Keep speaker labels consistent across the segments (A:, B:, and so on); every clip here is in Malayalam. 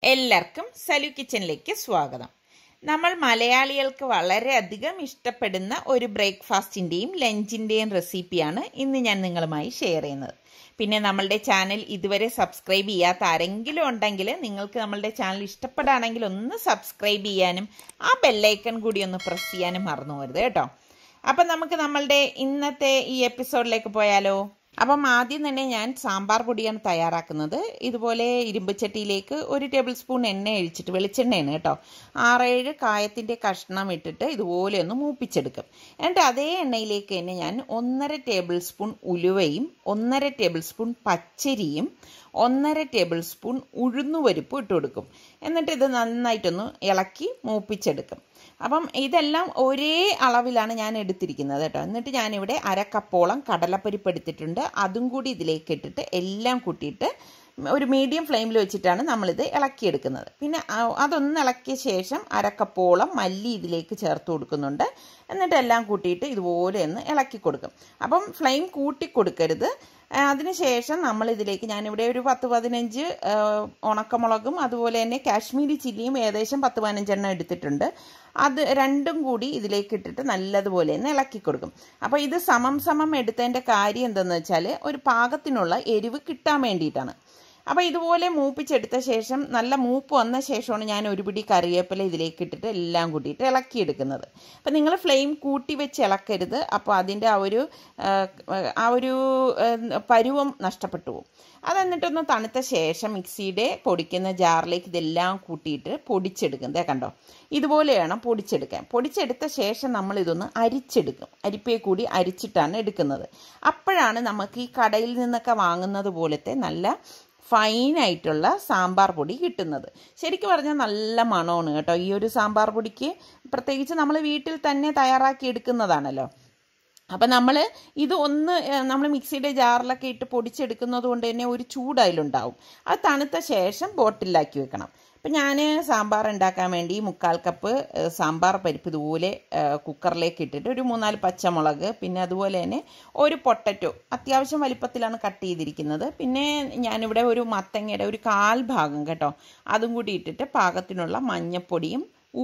A: എല്ലാവർക്കും സലു കിച്ചണിലേക്ക് സ്വാഗതം നമ്മൾ മലയാളികൾക്ക് വളരെയധികം ഇഷ്ടപ്പെടുന്ന ഒരു ബ്രേക്ക്ഫാസ്റ്റിൻ്റെയും ലഞ്ചിൻ്റെയും റെസിപ്പിയാണ് ഇന്ന് ഞാൻ നിങ്ങളുമായി ഷെയർ ചെയ്യുന്നത് പിന്നെ നമ്മളുടെ ചാനൽ ഇതുവരെ സബ്സ്ക്രൈബ് ചെയ്യാത്ത ആരെങ്കിലും ഉണ്ടെങ്കിൽ നിങ്ങൾക്ക് നമ്മളുടെ ചാനൽ ഇഷ്ടപ്പെടുകയാണെങ്കിൽ ഒന്ന് സബ്സ്ക്രൈബ് ചെയ്യാനും ആ ബെല്ലൈക്കൺ കൂടി ഒന്ന് പ്രസ് ചെയ്യാനും മറന്നു പോരുത് കേട്ടോ അപ്പം നമുക്ക് നമ്മളുടെ ഇന്നത്തെ ഈ എപ്പിസോഡിലേക്ക് പോയാലോ അപ്പം ആദ്യം തന്നെ ഞാൻ സാമ്പാർ പൊടിയാണ് തയ്യാറാക്കുന്നത് ഇതുപോലെ ഇരുമ്പുചട്ടിയിലേക്ക് ഒരു ടേബിൾ സ്പൂൺ എണ്ണ ഒഴിച്ചിട്ട് വെളിച്ചെണ്ണയാണ് കേട്ടോ ആറേഴ് കായത്തിൻ്റെ കഷ്ണം ഇട്ടിട്ട് ഇതുപോലെ ഒന്ന് മൂപ്പിച്ചെടുക്കും എന്നിട്ട് അതേ എണ്ണയിലേക്ക് തന്നെ ഞാൻ ഒന്നര ടേബിൾ സ്പൂൺ ഉലുവയും ഒന്നര ടേബിൾ സ്പൂൺ പച്ചരിയും ഒന്നര ടേബിൾ സ്പൂൺ ഉഴുന്നുപരിപ്പ് ഇട്ട് കൊടുക്കും എന്നിട്ട് ഇത് നന്നായിട്ടൊന്ന് ഇളക്കി മൂപ്പിച്ചെടുക്കും അപ്പം ഇതെല്ലാം ഒരേ അളവിലാണ് ഞാൻ എടുത്തിരിക്കുന്നത് കേട്ടോ എന്നിട്ട് ഞാനിവിടെ അരക്കപ്പോളം കടലപ്പരിപ്പ് എടുത്തിട്ടുണ്ട് അതും കൂടി ഇതിലേക്ക് ഇട്ടിട്ട് എല്ലാം കൂട്ടിയിട്ട് ഒരു മീഡിയം ഫ്ലെയിമിൽ വെച്ചിട്ടാണ് നമ്മളിത് ഇളക്കിയെടുക്കുന്നത് പിന്നെ അതൊന്ന് ഇളക്കിയ ശേഷം അരക്കപ്പോളം മല്ലി ഇതിലേക്ക് ചേർത്ത് കൊടുക്കുന്നുണ്ട് എന്നിട്ട് എല്ലാം കൂട്ടിയിട്ട് ഇതുപോലെ ഒന്ന് ഇളക്കി കൊടുക്കും അപ്പം ഫ്ലെയിം കൂട്ടി കൊടുക്കരുത് അതിനുശേഷം നമ്മൾ ഇതിലേക്ക് ഞാനിവിടെ ഒരു പത്ത് പതിനഞ്ച് ഉണക്കമുളകും അതുപോലെ തന്നെ കാശ്മീരി ചില്ലിയും ഏകദേശം പത്ത് പതിനഞ്ചെണ്ണം എടുത്തിട്ടുണ്ട് അത് രണ്ടും കൂടി ഇതിലേക്ക് ഇട്ടിട്ട് നല്ലതുപോലെ ഒന്ന് ഇളക്കി കൊടുക്കും അപ്പോൾ ഇത് സമം സമം എടുത്തതിൻ്റെ കാര്യം എന്തെന്ന് വെച്ചാൽ ഒരു പാകത്തിനുള്ള എരിവ് കിട്ടാൻ വേണ്ടിയിട്ടാണ് അപ്പോൾ ഇതുപോലെ മൂപ്പിച്ചെടുത്ത ശേഷം നല്ല മൂപ്പ് വന്ന ശേഷമാണ് ഞാൻ ഒരു പിടി കറിവേപ്പില ഇതിലേക്ക് ഇട്ടിട്ട് എല്ലാം കൂട്ടിയിട്ട് ഇളക്കിയെടുക്കുന്നത് അപ്പോൾ നിങ്ങൾ ഫ്ലെയിം കൂട്ടി വെച്ച് ഇളക്കരുത് അപ്പോൾ അതിൻ്റെ ആ ഒരു ആ ഒരു പരുവം നഷ്ടപ്പെട്ടു പോകും അതെന്നിട്ടൊന്ന് തണുത്ത ശേഷം മിക്സിയുടെ പൊടിക്കുന്ന ജാറിലേക്ക് ഇതെല്ലാം കൂട്ടിയിട്ട് പൊടിച്ചെടുക്കും കണ്ടോ ഇതുപോലെ വേണം പൊടിച്ചെടുക്കാൻ പൊടിച്ചെടുത്ത ശേഷം നമ്മൾ ഇതൊന്ന് അരിച്ചെടുക്കും അരിപ്പയെ കൂടി അരിച്ചിട്ടാണ് എടുക്കുന്നത് അപ്പോഴാണ് നമുക്ക് ഈ കടയിൽ നിന്നൊക്കെ വാങ്ങുന്നത് പോലത്തെ നല്ല ഫൈനായിട്ടുള്ള സാമ്പാർ പൊടി കിട്ടുന്നത് ശരിക്കും പറഞ്ഞാൽ നല്ല മണമാണ് കേട്ടോ ഈ ഒരു സാമ്പാർ പൊടിക്ക് പ്രത്യേകിച്ച് നമ്മൾ വീട്ടിൽ തന്നെ തയ്യാറാക്കി എടുക്കുന്നതാണല്ലോ അപ്പം നമ്മൾ ഇത് ഒന്ന് നമ്മൾ മിക്സിയുടെ ജാറിലൊക്കെ ഇട്ട് പൊടിച്ചെടുക്കുന്നത് കൊണ്ട് തന്നെ ഒരു ചൂട് അതിലുണ്ടാവും അത് തണുത്ത ശേഷം ബോട്ടിലാക്കി വെക്കണം അപ്പം ഞാൻ സാമ്പാർ ഉണ്ടാക്കാൻ വേണ്ടി മുക്കാൽ കപ്പ് സാമ്പാർ പരിപ്പ് ഇതുപോലെ കുക്കറിലേക്ക് ഇട്ടിട്ട് ഒരു മൂന്നാല് പച്ചമുളക് പിന്നെ അതുപോലെ തന്നെ ഒരു പൊട്ടറ്റോ അത്യാവശ്യം വലിപ്പത്തിലാണ് കട്ട് ചെയ്തിരിക്കുന്നത് പിന്നെ ഞാനിവിടെ ഒരു മത്തങ്ങയുടെ ഒരു കാൽ ഭാഗം കേട്ടോ അതും കൂടി ഇട്ടിട്ട് പാകത്തിനുള്ള മഞ്ഞപ്പൊടിയും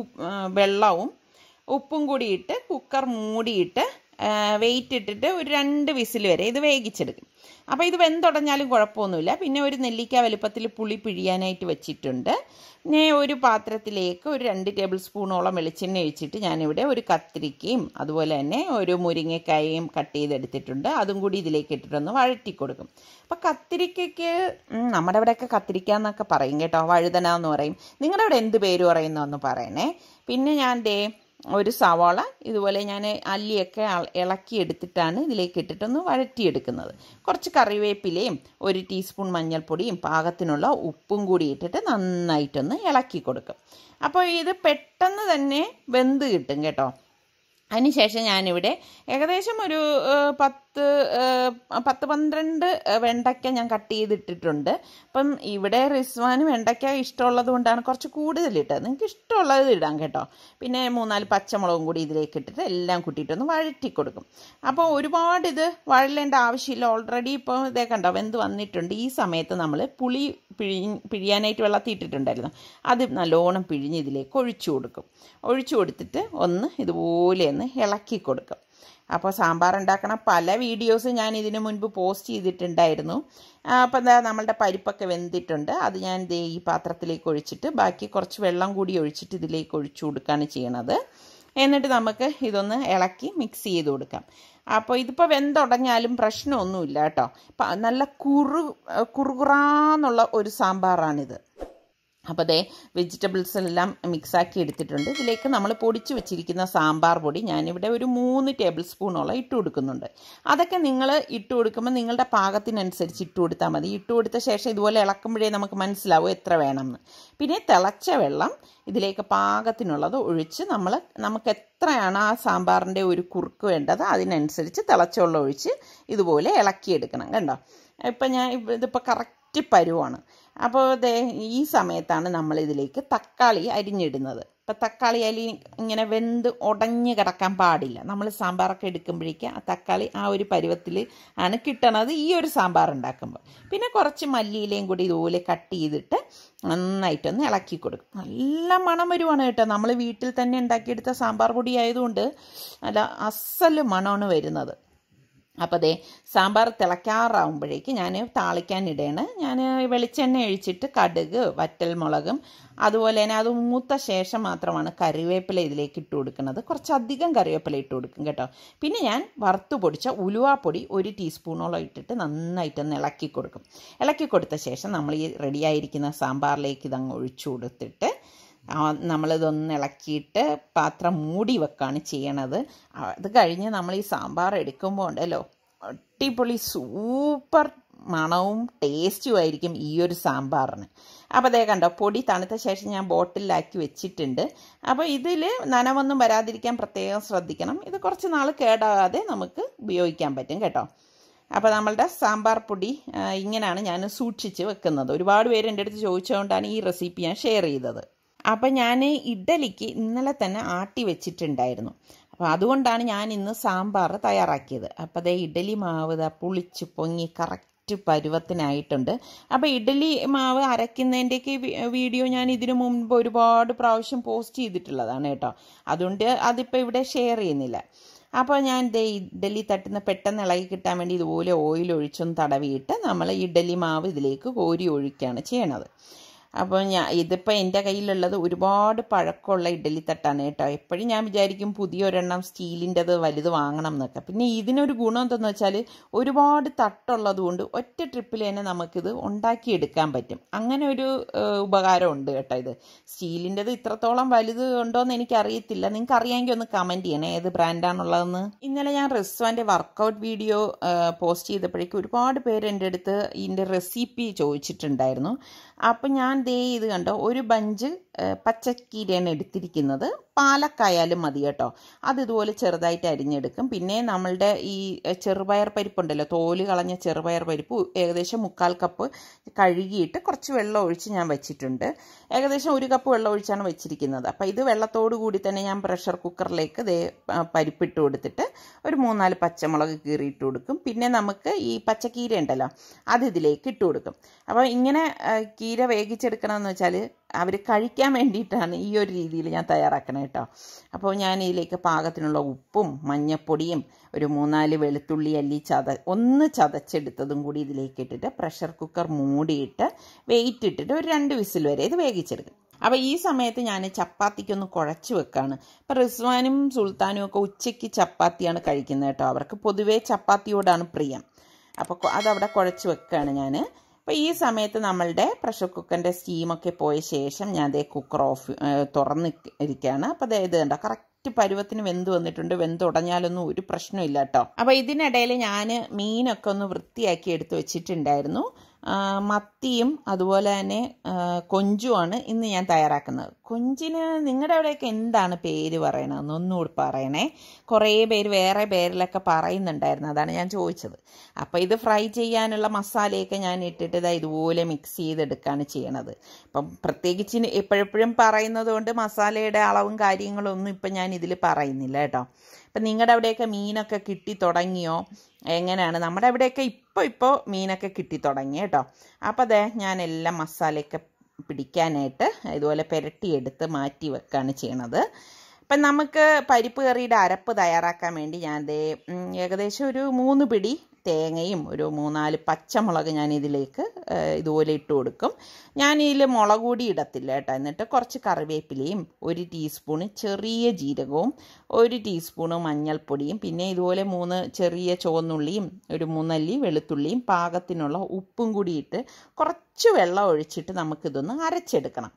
A: വെള്ളവും ഉപ്പും കൂടി ഇട്ട് കുക്കർ മൂടിയിട്ട് വെയിറ്റ് ഇട്ടിട്ട് ഒരു രണ്ട് വിസിൽ വരെ ഇത് വേവിച്ചെടുക്കും അപ്പോൾ ഇത് വെന്തുടഞ്ഞാലും കുഴപ്പമൊന്നുമില്ല പിന്നെ ഒരു നെല്ലിക്ക വലുപ്പത്തിൽ പുളി പിഴിയാനായിട്ട് വെച്ചിട്ടുണ്ട് പിന്നെ ഒരു പാത്രത്തിലേക്ക് ഒരു രണ്ട് ടേബിൾ സ്പൂണോളം വെളിച്ചെണ്ണ ഒഴിച്ചിട്ട് ഞാനിവിടെ ഒരു കത്തിരിക്കയും അതുപോലെ തന്നെ ഒരു മുരിങ്ങക്കായയും കട്ട് ചെയ്തെടുത്തിട്ടുണ്ട് അതും കൂടി ഇതിലേക്ക് ഇട്ടിട്ടൊന്ന് വഴറ്റി കൊടുക്കും അപ്പോൾ കത്തിരിക്കയ്ക്ക് നമ്മുടെ ഇവിടെയൊക്കെ കത്തിരിക്ക എന്നൊക്കെ പറയും കേട്ടോ വഴുതന എന്ന് പറയും നിങ്ങളുടെ ഇവിടെ എന്ത് പേര് പറയുന്നതെന്ന് പറയണേ പിന്നെ ഞാൻ ദേ ഒരു സവാള ഇതുപോലെ ഞാൻ അല്ലിയൊക്കെ ഇളക്കി എടുത്തിട്ടാണ് ഇതിലേക്ക് ഇട്ടിട്ടൊന്ന് വഴറ്റിയെടുക്കുന്നത് കുറച്ച് കറിവേപ്പിലയും ഒരു ടീസ്പൂൺ മഞ്ഞൾപ്പൊടിയും പാകത്തിനുള്ള ഉപ്പും കൂടി ഇട്ടിട്ട് നന്നായിട്ടൊന്ന് ഇളക്കി കൊടുക്കും അപ്പോൾ ഇത് പെട്ടെന്ന് തന്നെ വെന്ത് കിട്ടും കേട്ടോ അതിനുശേഷം ഞാനിവിടെ ഏകദേശം ഒരു പത്ത് പത്ത് പന്ത്രണ്ട് വെണ്ടയ്ക്ക ഞാൻ കട്ട് ചെയ്തിട്ടിട്ടുണ്ട് അപ്പം ഇവിടെ റിസ്വാന് വെണ്ടയ്ക്ക ഇഷ്ടമുള്ളത് കൊണ്ടാണ് കുറച്ച് കൂടുതൽ ഇട്ടത് നിങ്ങൾക്ക് ഇഷ്ടമുള്ളത് ഇടാം കേട്ടോ പിന്നെ മൂന്നാല് പച്ചമുളകും കൂടി ഇതിലേക്ക് ഇട്ടിട്ട് എല്ലാം കൂട്ടിയിട്ടൊന്ന് വഴറ്റി കൊടുക്കും അപ്പോൾ ഒരുപാട് ഇത് വഴലേണ്ട ആവശ്യമില്ല ഓൾറെഡി ഇപ്പോൾ ഇതേ കണ്ടോ വെന്ത് വന്നിട്ടുണ്ട് ഈ സമയത്ത് നമ്മൾ പുളി പിഴി പിഴിയാനായിട്ട് വെള്ളത്തിൽ ഇട്ടിട്ടുണ്ടായിരുന്നു അത് നല്ലോണം പിഴിഞ്ഞ് ഇതിലേക്ക് ഒഴിച്ചു കൊടുക്കും ഒഴിച്ചു കൊടുത്തിട്ട് ഒന്ന് ഇതുപോലെ ഒന്ന് ഇളക്കി കൊടുക്കും അപ്പോൾ സാമ്പാർ ഉണ്ടാക്കണ പല വീഡിയോസ് ഞാൻ ഇതിനു മുൻപ് പോസ്റ്റ് ചെയ്തിട്ടുണ്ടായിരുന്നു അപ്പോൾ എന്താ നമ്മളുടെ പരിപ്പൊക്കെ വെന്തിട്ടുണ്ട് അത് ഞാൻ ദേ ഈ പാത്രത്തിലേക്ക് ഒഴിച്ചിട്ട് ബാക്കി കുറച്ച് വെള്ളം കൂടി ഒഴിച്ചിട്ട് ഇതിലേക്ക് ഒഴിച്ചു കൊടുക്കുകയാണ് ചെയ്യണത് എന്നിട്ട് നമുക്ക് ഇതൊന്ന് ഇളക്കി മിക്സ് ചെയ്ത് കൊടുക്കാം അപ്പോൾ ഇതിപ്പോൾ വെന്തുടഞ്ഞാലും പ്രശ്നമൊന്നുമില്ല കേട്ടോ നല്ല കുറു കുറുകുറാന്നുള്ള ഒരു സാമ്പാറാണിത് അപ്പോൾ അതേ വെജിറ്റബിൾസ് എല്ലാം മിക്സാക്കി എടുത്തിട്ടുണ്ട് ഇതിലേക്ക് നമ്മൾ പൊടിച്ച് വെച്ചിരിക്കുന്ന സാമ്പാർ പൊടി ഞാനിവിടെ ഒരു മൂന്ന് ടേബിൾ സ്പൂണോളം ഇട്ട് കൊടുക്കുന്നുണ്ട് അതൊക്കെ നിങ്ങൾ ഇട്ട് കൊടുക്കുമ്പോൾ നിങ്ങളുടെ പാകത്തിനനുസരിച്ച് ഇട്ട് കൊടുത്താൽ മതി ഇട്ട് കൊടുത്ത ശേഷം ഇതുപോലെ ഇളക്കുമ്പോഴേ നമുക്ക് മനസ്സിലാവും എത്ര വേണമെന്ന് പിന്നെ തിളച്ച വെള്ളം ഇതിലേക്ക് പാകത്തിനുള്ളത് ഒഴിച്ച് നമ്മൾ നമുക്ക് എത്രയാണ് ആ സാമ്പാറിൻ്റെ ഒരു കുറുക്ക് വേണ്ടത് അതിനനുസരിച്ച് തിളച്ച വെള്ളം ഒഴിച്ച് ഇതുപോലെ ഇളക്കിയെടുക്കണം കണ്ടോ ഇപ്പം ഞാൻ ഇതിപ്പോൾ കറക്റ്റ് പരുവാണ് അപ്പോൾ ദേ ഈ സമയത്താണ് നമ്മൾ ഇതിലേക്ക് തക്കാളി അരിഞ്ഞിടുന്നത് ഇപ്പം തക്കാളി അലി ഇങ്ങനെ വെന്ത് ഉടഞ്ഞ് കിടക്കാൻ പാടില്ല നമ്മൾ സാമ്പാറൊക്കെ എടുക്കുമ്പോഴേക്കും ആ തക്കാളി ആ ഒരു പരുവത്തിൽ ആണ് കിട്ടണത് ഈ ഒരു സാമ്പാർ ഉണ്ടാക്കുമ്പോൾ പിന്നെ കുറച്ച് മല്ലിയിലയും കൂടി ഇതുപോലെ കട്ട് ചെയ്തിട്ട് നന്നായിട്ടൊന്ന് ഇളക്കി കൊടുക്കും നല്ല മണം വരുവാണ് കേട്ടോ നമ്മൾ വീട്ടിൽ തന്നെ ഉണ്ടാക്കിയെടുത്ത സാമ്പാർ പൊടി ആയതുകൊണ്ട് നല്ല അസല് മണമാണ് വരുന്നത് അപ്പോൾ ദേ സാമ്പാർ തിളയ്ക്കാറാവുമ്പോഴേക്ക് ഞാൻ താളിക്കാനിടയാണ് ഞാൻ വെളിച്ചെണ്ണ ഒഴിച്ചിട്ട് കടുക് വറ്റൽമുളകും അതുപോലെ തന്നെ അത് മൂത്ത ശേഷം മാത്രമാണ് കറിവേപ്പില ഇതിലേക്ക് ഇട്ട് കൊടുക്കുന്നത് കുറച്ചധികം കറിവേപ്പില ഇട്ട് കൊടുക്കും കേട്ടോ പിന്നെ ഞാൻ വറുത്ത് പൊടിച്ച ഉലുവാപ്പൊടി ഒരു ടീസ്പൂണോളം ഇട്ടിട്ട് നന്നായിട്ടൊന്ന് ഇളക്കി കൊടുക്കും ഇളക്കി കൊടുത്ത ശേഷം നമ്മൾ ഈ റെഡിയായിരിക്കുന്ന സാമ്പാറിലേക്ക് ഇതങ്ങ് ഒഴിച്ചു കൊടുത്തിട്ട് നമ്മളിതൊന്ന് ഇളക്കിയിട്ട് പാത്രം മൂടി വെക്കുകയാണ് ചെയ്യണത് അത് കഴിഞ്ഞ് നമ്മൾ ഈ സാമ്പാർ എടുക്കുമ്പോൾ ഉണ്ടല്ലോ അടിപൊളി സൂപ്പർ മണവും ടേസ്റ്റും ആയിരിക്കും ഈ ഒരു സാമ്പാറിന് അപ്പോൾ അതേ കണ്ടോ പൊടി തണുത്ത ശേഷം ഞാൻ ബോട്ടിലാക്കി വെച്ചിട്ടുണ്ട് അപ്പോൾ ഇതിൽ നനവൊന്നും വരാതിരിക്കാൻ പ്രത്യേകം ശ്രദ്ധിക്കണം ഇത് കുറച്ച് നാൾ കേടാകാതെ നമുക്ക് ഉപയോഗിക്കാൻ പറ്റും കേട്ടോ അപ്പോൾ നമ്മളുടെ സാമ്പാർ പൊടി ഇങ്ങനെയാണ് ഞാൻ സൂക്ഷിച്ച് വെക്കുന്നത് ഒരുപാട് പേര് എൻ്റെ അടുത്ത് ചോദിച്ചുകൊണ്ടാണ് ഈ റെസിപ്പി ഞാൻ ഷെയർ ചെയ്തത് അപ്പം ഞാൻ ഇഡ്ഡലിക്ക് ഇന്നലെ തന്നെ ആട്ടി വെച്ചിട്ടുണ്ടായിരുന്നു അപ്പോൾ അതുകൊണ്ടാണ് ഞാൻ ഇന്ന് സാമ്പാർ തയ്യാറാക്കിയത് അപ്പോൾ അതേ ഇഡ്ഡലി മാവ് ഇതാ പുളിച്ച് പൊങ്ങി കറക്റ്റ് പരുവത്തിനായിട്ടുണ്ട് അപ്പോൾ ഇഡ്ഡലി മാവ് അരയ്ക്കുന്നതിൻ്റെയൊക്കെ വീഡിയോ ഞാൻ ഇതിനു മുമ്പ് ഒരുപാട് പ്രാവശ്യം പോസ്റ്റ് ചെയ്തിട്ടുള്ളതാണ് കേട്ടോ അതുകൊണ്ട് അതിപ്പോൾ ഇവിടെ ഷെയർ ചെയ്യുന്നില്ല അപ്പോൾ ഞാൻ ദേ ഇഡ്ഡലി തട്ടുന്ന പെട്ടെന്ന് ഇളകി കിട്ടാൻ വേണ്ടി ഇതുപോലെ ഓയിൽ ഒഴിച്ചൊന്ന് തടവിയിട്ട് നമ്മൾ ഇഡ്ഡലി മാവ് ഇതിലേക്ക് കോരി ഒഴിക്കുകയാണ് ചെയ്യണത് അപ്പോൾ ഞാൻ ഇതിപ്പോൾ എൻ്റെ കയ്യിലുള്ളത് ഒരുപാട് പഴക്കമുള്ള ഇഡ്ഡലി തട്ടാണ് കേട്ടോ എപ്പോഴും ഞാൻ വിചാരിക്കും പുതിയൊരെണ്ണം സ്റ്റീലിൻ്റെത് വലുത് വാങ്ങണം എന്നൊക്കെ പിന്നെ ഇതിനൊരു ഗുണം എന്തെന്ന് വെച്ചാൽ ഒരുപാട് തട്ടുള്ളത് കൊണ്ട് ഒറ്റ ട്രിപ്പിൽ തന്നെ നമുക്കിത് ഉണ്ടാക്കിയെടുക്കാൻ പറ്റും അങ്ങനെ ഒരു ഉപകാരമുണ്ട് കേട്ടോ ഇത് സ്റ്റീലിൻ്റെത് ഇത്രത്തോളം വലുത് ഉണ്ടോയെന്ന് എനിക്കറിയത്തില്ല നിങ്ങൾക്ക് അറിയാമെങ്കിൽ ഒന്ന് കമൻറ്റ് ചെയ്യണേ ഏത് ബ്രാൻഡാണുള്ളതെന്ന് ഇന്നലെ ഞാൻ റിസ്വാൻ്റെ വർക്കൗട്ട് വീഡിയോ പോസ്റ്റ് ചെയ്തപ്പോഴേക്കും ഒരുപാട് പേര് എൻ്റെ അടുത്ത് ഇതിൻ്റെ റെസിപ്പി ചോദിച്ചിട്ടുണ്ടായിരുന്നു അപ്പം ഞാൻ ദേ ഇത് കണ്ടോ ഒരു ബഞ്ച് പച്ചക്കീരയാണ് എടുത്തിരിക്കുന്നത് പാലക്കായാലും മതി കേട്ടോ അത് ഇതുപോലെ ചെറുതായിട്ട് അരിഞ്ഞെടുക്കും പിന്നെ നമ്മളുടെ ഈ ചെറുപയർ പരിപ്പുണ്ടല്ലോ തോല് കളഞ്ഞ ചെറുപയർ പരിപ്പ് ഏകദേശം മുക്കാൽ കപ്പ് കഴുകിയിട്ട് കുറച്ച് വെള്ളം ഒഴിച്ച് ഞാൻ വെച്ചിട്ടുണ്ട് ഏകദേശം ഒരു കപ്പ് വെള്ളം ഒഴിച്ചാണ് വെച്ചിരിക്കുന്നത് അപ്പോൾ ഇത് വെള്ളത്തോടു കൂടി തന്നെ ഞാൻ പ്രഷർ കുക്കറിലേക്ക് ദേ പരിപ്പിട്ട് കൊടുത്തിട്ട് ഒരു മൂന്നാല് പച്ചമുളക് കീറിയിട്ട് കൊടുക്കും പിന്നെ നമുക്ക് ഈ പച്ചക്കീര ഉണ്ടല്ലോ അത് ഇതിലേക്ക് ഇട്ട് കൊടുക്കും അപ്പോൾ ഇങ്ങനെ കീര വേവിച്ചെടുക്കണമെന്ന് വെച്ചാൽ അവർ കഴിക്കാൻ വേണ്ടിയിട്ടാണ് ഈ ഒരു രീതിയിൽ ഞാൻ തയ്യാറാക്കണം കേട്ടോ അപ്പോൾ ഞാൻ ഇതിലേക്ക് പാകത്തിനുള്ള ഉപ്പും മഞ്ഞപ്പൊടിയും ഒരു മൂന്നാല് വെളുത്തുള്ളി അല്ലി ചത ഒന്ന് ചതച്ചെടുത്തതും കൂടി ഇതിലേക്ക് ഇട്ടിട്ട് പ്രഷർ കുക്കർ മൂടിയിട്ട് വെയിറ്റ് ഇട്ടിട്ട് ഒരു രണ്ട് വിസിൽ വരെ ഇത് വേവിച്ചെടുക്കും അപ്പോൾ ഈ സമയത്ത് ഞാൻ ചപ്പാത്തിക്കൊന്ന് കുഴച്ച് വെക്കാണ് ഇപ്പോൾ റിസ്വാനും സുൽത്താനും ഒക്കെ ഉച്ചയ്ക്ക് ചപ്പാത്തിയാണ് കഴിക്കുന്നത് കേട്ടോ അവർക്ക് പൊതുവേ ചപ്പാത്തിയോടാണ് പ്രിയം അപ്പോൾ അതവിടെ കുഴച്ച് വെക്കുകയാണ് ഞാൻ അപ്പോൾ ഈ സമയത്ത് നമ്മളുടെ പ്രഷർ കുക്കറിൻ്റെ സ്റ്റീമൊക്കെ പോയ ശേഷം ഞാൻ അതേ കുക്കർ ഓഫ് തുറന്ന് ഇരിക്കുകയാണ് അപ്പോൾ അതേ ഇത് കണ്ടോ കറക്റ്റ് പരുവത്തിന് വെന്ത് വന്നിട്ടുണ്ട് വെന്തുടഞ്ഞാലൊന്നും ഒരു പ്രശ്നമില്ല കേട്ടോ അപ്പോൾ ഇതിനിടയിൽ ഞാൻ മീനൊക്കെ ഒന്ന് വൃത്തിയാക്കി എടുത്ത് വെച്ചിട്ടുണ്ടായിരുന്നു മത്തിയും അതുപോലെ തന്നെ കൊഞ്ചുമാണ് ഇന്ന് ഞാൻ തയ്യാറാക്കുന്നത് കൊഞ്ചിന് നിങ്ങളുടെ അവിടെയൊക്കെ എന്താണ് പേര് പറയണമെന്ന് ഒന്നുകൂടി പറയണേ കുറേ പേര് വേറെ പേരിലൊക്കെ പറയുന്നുണ്ടായിരുന്നു അതാണ് ഞാൻ ചോദിച്ചത് അപ്പോൾ ഇത് ഫ്രൈ ചെയ്യാനുള്ള മസാലയൊക്കെ ഞാൻ ഇട്ടിട്ട് ഇതാ ഇതുപോലെ മിക്സ് ചെയ്തെടുക്കുകയാണ് ചെയ്യണത് അപ്പം പ്രത്യേകിച്ച് എപ്പോഴെപ്പോഴും പറയുന്നത് കൊണ്ട് മസാലയുടെ അളവും കാര്യങ്ങളും ഒന്നും ഇപ്പം ഞാൻ ഇതിൽ പറയുന്നില്ല കേട്ടോ അപ്പം നിങ്ങളുടെ അവിടെയൊക്കെ മീനൊക്കെ കിട്ടി തുടങ്ങിയോ എങ്ങനെയാണ് നമ്മുടെ അവിടെയൊക്കെ ഇപ്പോൾ ഇപ്പോൾ മീനൊക്കെ കിട്ടി തുടങ്ങി കേട്ടോ അപ്പോൾ അതെ ഞാൻ എല്ലാം മസാലയൊക്കെ പിടിക്കാനായിട്ട് ഇതുപോലെ പുരട്ടിയെടുത്ത് മാറ്റി വെക്കുകയാണ് ചെയ്യണത് അപ്പം നമുക്ക് പരിപ്പ് കറിയുടെ അരപ്പ് തയ്യാറാക്കാൻ വേണ്ടി ഞാൻ ദേ ഏകദേശം ഒരു മൂന്ന് പിടി തേങ്ങയും ഒരു മൂന്നാല് പച്ചമുളക് ഞാൻ ഇതിലേക്ക് ഇതുപോലെ ഇട്ട് കൊടുക്കും ഞാൻ ഇതിൽ മുളക് കൂടി ഇടത്തില്ല കേട്ടോ എന്നിട്ട് കുറച്ച് കറിവേപ്പിലയും ഒരു ടീസ്പൂണ് ചെറിയ ജീരകവും ഒരു ടീസ്പൂണ് മഞ്ഞൾപ്പൊടിയും പിന്നെ ഇതുപോലെ മൂന്ന് ചെറിയ ചുവന്നുള്ളിയും ഒരു മൂന്നല്ലി വെളുത്തുള്ളിയും പാകത്തിനുള്ള ഉപ്പും കൂടി ഇട്ട് കുറച്ച് വെള്ളം ഒഴിച്ചിട്ട് നമുക്കിതൊന്ന് അരച്ചെടുക്കണം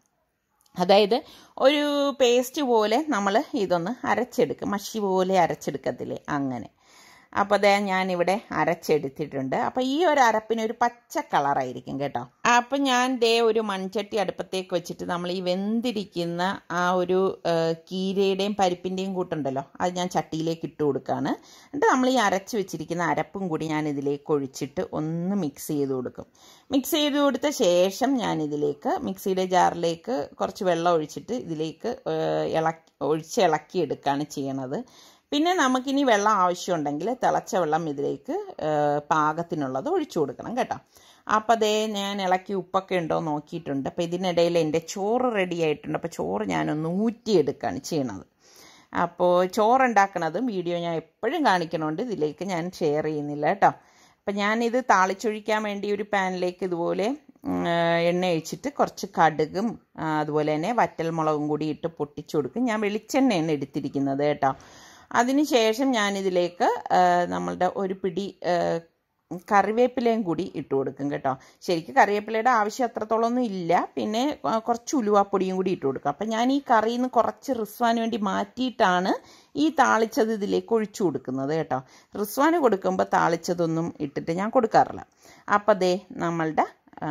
A: അതായത് ഒരു പേസ്റ്റ് പോലെ നമ്മൾ ഇതൊന്ന് അരച്ചെടുക്കും മഷി പോലെ അരച്ചെടുക്കത്തില്ലേ അങ്ങനെ അപ്പോൾ അതേ ഞാനിവിടെ അരച്ചെടുത്തിട്ടുണ്ട് അപ്പോൾ ഈ ഒരു അരപ്പിന് ഒരു പച്ച കളറായിരിക്കും കേട്ടോ അപ്പം ഞാൻ ദേ ഒരു മൺചട്ടി അടുപ്പത്തേക്ക് വെച്ചിട്ട് നമ്മൾ ഈ വെന്തിരിക്കുന്ന ആ ഒരു ആ, കീരയുടെയും പരിപ്പിൻ്റെയും കൂട്ടുണ്ടല്ലോ അത് ഞാൻ ചട്ടിയിലേക്ക് ഇട്ട് കൊടുക്കുകയാണ് എന്നിട്ട് നമ്മൾ ഈ അരച്ച് വെച്ചിരിക്കുന്ന അരപ്പും കൂടി ഞാൻ ഇതിലേക്ക് ഒഴിച്ചിട്ട് ഒന്ന് മിക്സ് ചെയ്ത് കൊടുക്കും മിക്സ് ചെയ്ത് കൊടുത്ത ശേഷം ഞാൻ ഇതിലേക്ക് മിക്സിയുടെ ജാറിലേക്ക് കുറച്ച് വെള്ളം ഒഴിച്ചിട്ട് ഇതിലേക്ക് ആ, ഇളക്കി ഒഴിച്ച് ഇളക്കി എടുക്കുകയാണ് ചെയ്യണത് പിന്നെ നമുക്കിനി വെള്ളം ആവശ്യമുണ്ടെങ്കിൽ തിളച്ച വെള്ളം ഇതിലേക്ക് ആ, പാകത്തിനുള്ളത് ഒഴിച്ചു കൊടുക്കണം കേട്ടോ അപ്പോൾ അതേ ഞാൻ ഇളക്കി ഉപ്പൊക്കെ ഉണ്ടോ നോക്കിയിട്ടുണ്ട് അപ്പോൾ ഇതിനിടയിൽ എൻ്റെ ചോറ് റെഡി ആയിട്ടുണ്ട് അപ്പോൾ ചോറ് ഞാനൊന്ന് ഊറ്റിയെടുക്കുകയാണ് ചെയ്യണത് അപ്പോൾ ചോറുണ്ടാക്കണതും വീഡിയോ ഞാൻ എപ്പോഴും കാണിക്കണോണ്ട് ഇതിലേക്ക് ഞാൻ ഷെയർ ചെയ്യുന്നില്ല കേട്ടോ അപ്പം ഞാനിത് താളിച്ചൊഴിക്കാൻ വേണ്ടി ഒരു പാനിലേക്ക് ഇതുപോലെ ഉം, ആ, എണ്ണ ഒഴിച്ചിട്ട് കുറച്ച് കടുകും ആ, അതുപോലെ തന്നെ വറ്റൽമുളകും കൂടി ഇട്ട് പൊട്ടിച്ചു കൊടുക്കും ഞാൻ വെളിച്ചെണ്ണയാണ് എടുത്തിരിക്കുന്നത് കേട്ടോ അതിനുശേഷം ഞാനിതിലേക്ക് ആ, നമ്മളുടെ ഒരു പിടി ആ, കറിവേപ്പിലയും കൂടി ഇട്ട് കൊടുക്കും കേട്ടോ ശരിക്കും കറിവേപ്പിലയുടെ ആവശ്യം അത്രത്തോളം ഒന്നും ഇല്ല പിന്നെ ആ, കുറച്ച് ഉലുവാപ്പൊടിയും കൂടി ഇട്ട് കൊടുക്കും അപ്പം ഞാൻ ഈ കറിയിൽ നിന്ന് കുറച്ച് റിസ്വാന് വേണ്ടി മാറ്റിയിട്ടാണ് ഈ താളിച്ചത് ഇതിലേക്ക് ഒഴിച്ചു കൊടുക്കുന്നത് കേട്ടോ റിസ്വാന് കൊടുക്കുമ്പോൾ താളിച്ചതൊന്നും ഇട്ടിട്ട് ഞാൻ കൊടുക്കാറില്ല അപ്പം ദേ നമ്മളുടെ ആ,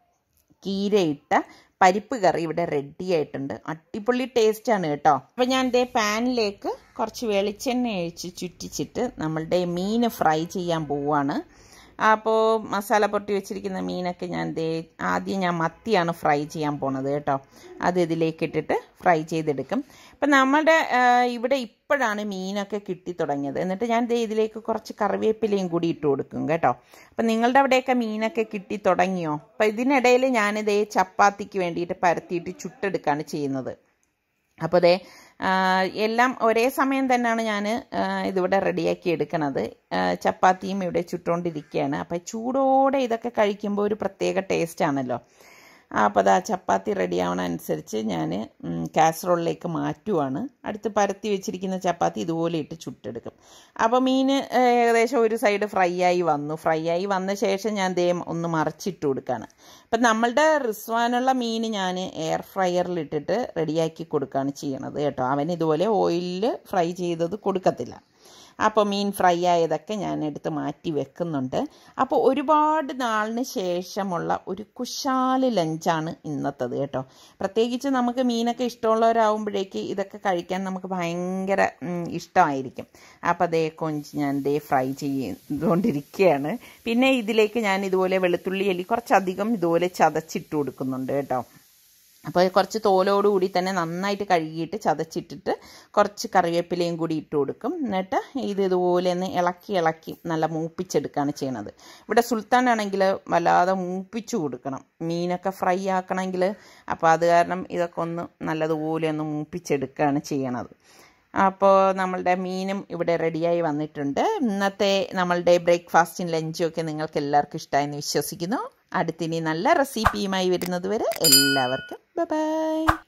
A: കീരയിട്ട പരിപ്പ് കറി ഇവിടെ റെഡി ആയിട്ടുണ്ട് അടിപൊളി ടേസ്റ്റാണ് കേട്ടോ അപ്പം ഞാൻ ദേ പാനിലേക്ക് കുറച്ച് വെളിച്ചെണ്ണ ഒഴിച്ച് ചുറ്റിച്ചിട്ട് നമ്മളുടെ മീൻ ഫ്രൈ ചെയ്യാൻ പോവാണ് അപ്പോൾ മസാല പൊട്ടി വെച്ചിരിക്കുന്ന മീനൊക്കെ ഞാൻ ദേ ആദ്യം ഞാൻ മത്തിയാണ് ഫ്രൈ ചെയ്യാൻ പോണത് കേട്ടോ അത് ഇതിലേക്ക് ഇട്ടിട്ട് ഫ്രൈ ചെയ്തെടുക്കും അപ്പം നമ്മുടെ ആ, ഇവിടെ ഇപ്പോഴാണ് മീനൊക്കെ കിട്ടി തുടങ്ങിയത് എന്നിട്ട് ഞാൻ ദേ ഇതിലേക്ക് കുറച്ച് കറിവേപ്പിലയും കൂടി ഇട്ട് കൊടുക്കും കേട്ടോ അപ്പം നിങ്ങളുടെ അവിടെയൊക്കെ മീനൊക്കെ കിട്ടി തുടങ്ങിയോ അപ്പം ഇതിനിടയിൽ ഞാനിതേ ചപ്പാത്തിക്ക് വേണ്ടിയിട്ട് പരത്തിയിട്ട് ചുട്ടെടുക്കുകയാണ് ചെയ്യുന്നത് അപ്പോൾ ദേ ആ, എല്ലാം ഒരേ സമയം തന്നെയാണ് ഞാൻ ഇതിവിടെ റെഡിയാക്കി എടുക്കണത് ആ, ചപ്പാത്തിയും ഇവിടെ ചുട്ടുകൊണ്ടിരിക്കുകയാണ് അപ്പോൾ ചൂടോടെ ഇതൊക്കെ കഴിക്കുമ്പോൾ ഒരു പ്രത്യേക ടേസ്റ്റ് ആണല്ലോ അപ്പോൾ അതാ ചപ്പാത്തി റെഡിയാവണ അനുസരിച്ച് ഞാൻ കാസറോളിലേക്ക് മാറ്റുവാണ് അടുത്ത് പരത്തി വെച്ചിരിക്കുന്ന ചപ്പാത്തി ഇതുപോലെ ഇട്ട് ചുട്ടെടുക്കും അപ്പോൾ മീൻ ഏകദേശം ഒരു സൈഡ് ഫ്രൈ ആയി വന്നു ഫ്രൈ ആയി വന്ന ശേഷം ഞാൻ ദേ ഒന്ന് മറിച്ചിട്ട് കൊടുക്കുകയാണ് അപ്പം നമ്മളുടെ റിസ്വാനുള്ള മീൻ ഞാൻ എയർ ഫ്രയറിൽ ഇട്ടിട്ട് റെഡിയാക്കി കൊടുക്കുകയാണ് ചെയ്യണത് കേട്ടോ അവൻ ഇതുപോലെ ഓയിലിൽ ഫ്രൈ ചെയ്തത് കൊടുക്കത്തില്ല അപ്പോൾ മീൻ ഫ്രൈ ആയതൊക്കെ ഞാൻ എടുത്ത് മാറ്റി വെക്കുന്നുണ്ട് അപ്പോൾ ഒരുപാട് നാളിന് ശേഷമുള്ള ഒരു കുശാല് ലഞ്ചാണ് ഇന്നത്തത് കേട്ടോ പ്രത്യേകിച്ച് നമുക്ക് മീനൊക്കെ ഇഷ്ടമുള്ളവരാകുമ്പോഴേക്ക് ഇതൊക്കെ കഴിക്കാൻ നമുക്ക് ഭയങ്കര ഉം, ഇഷ്ടമായിരിക്കും അപ്പോൾ അതേ കൊഞ്ച് ഞാൻ ദേ ഫ്രൈ ചെയ്തുകൊണ്ടിരിക്കുകയാണ് പിന്നെ ഇതിലേക്ക് ഞാൻ ഇതുപോലെ വെളുത്തുള്ളി അല്ലി കുറച്ചധികം ഇതുപോലെ ചതച്ചിട്ട് കൊടുക്കുന്നുണ്ട് കേട്ടോ അപ്പോൾ കുറച്ച് തോലോടുകൂടി തന്നെ നന്നായിട്ട് കഴുകിയിട്ട് ചതച്ചിട്ടിട്ട് കുറച്ച് കറിവേപ്പിലയും കൂടി ഇട്ട് കൊടുക്കും എന്നിട്ട് ഇത് ഇതുപോലെ ഒന്ന് ഇളക്കി ഇളക്കി നല്ല മൂപ്പിച്ചെടുക്കുകയാണ് ചെയ്യണത് ഇവിടെ സുൽത്താൻ ആണെങ്കിൽ വല്ലാതെ മൂപ്പിച്ചു കൊടുക്കണം മീനൊക്കെ ഫ്രൈ ആക്കണമെങ്കിൽ അപ്പോൾ അത് കാരണം ഇതൊക്കെ ഒന്ന് നല്ലതുപോലെ ഒന്ന് മൂപ്പിച്ചെടുക്കുകയാണ് ചെയ്യണത് അപ്പോൾ നമ്മളുടെ മീനും ഇവിടെ റെഡിയായി വന്നിട്ടുണ്ട് ഇന്നത്തെ നമ്മളുടെ ബ്രേക്ക്ഫാസ്റ്റും ലഞ്ചും ഒക്കെ നിങ്ങൾക്ക് എല്ലാവർക്കും ഇഷ്ടമായെന്ന് വിശ്വസിക്കുന്നു അടുത്തിനി നല്ല റെസിപ്പിയുമായി വരുന്നത് വരെ എല്ലാവർക്കും ബൈ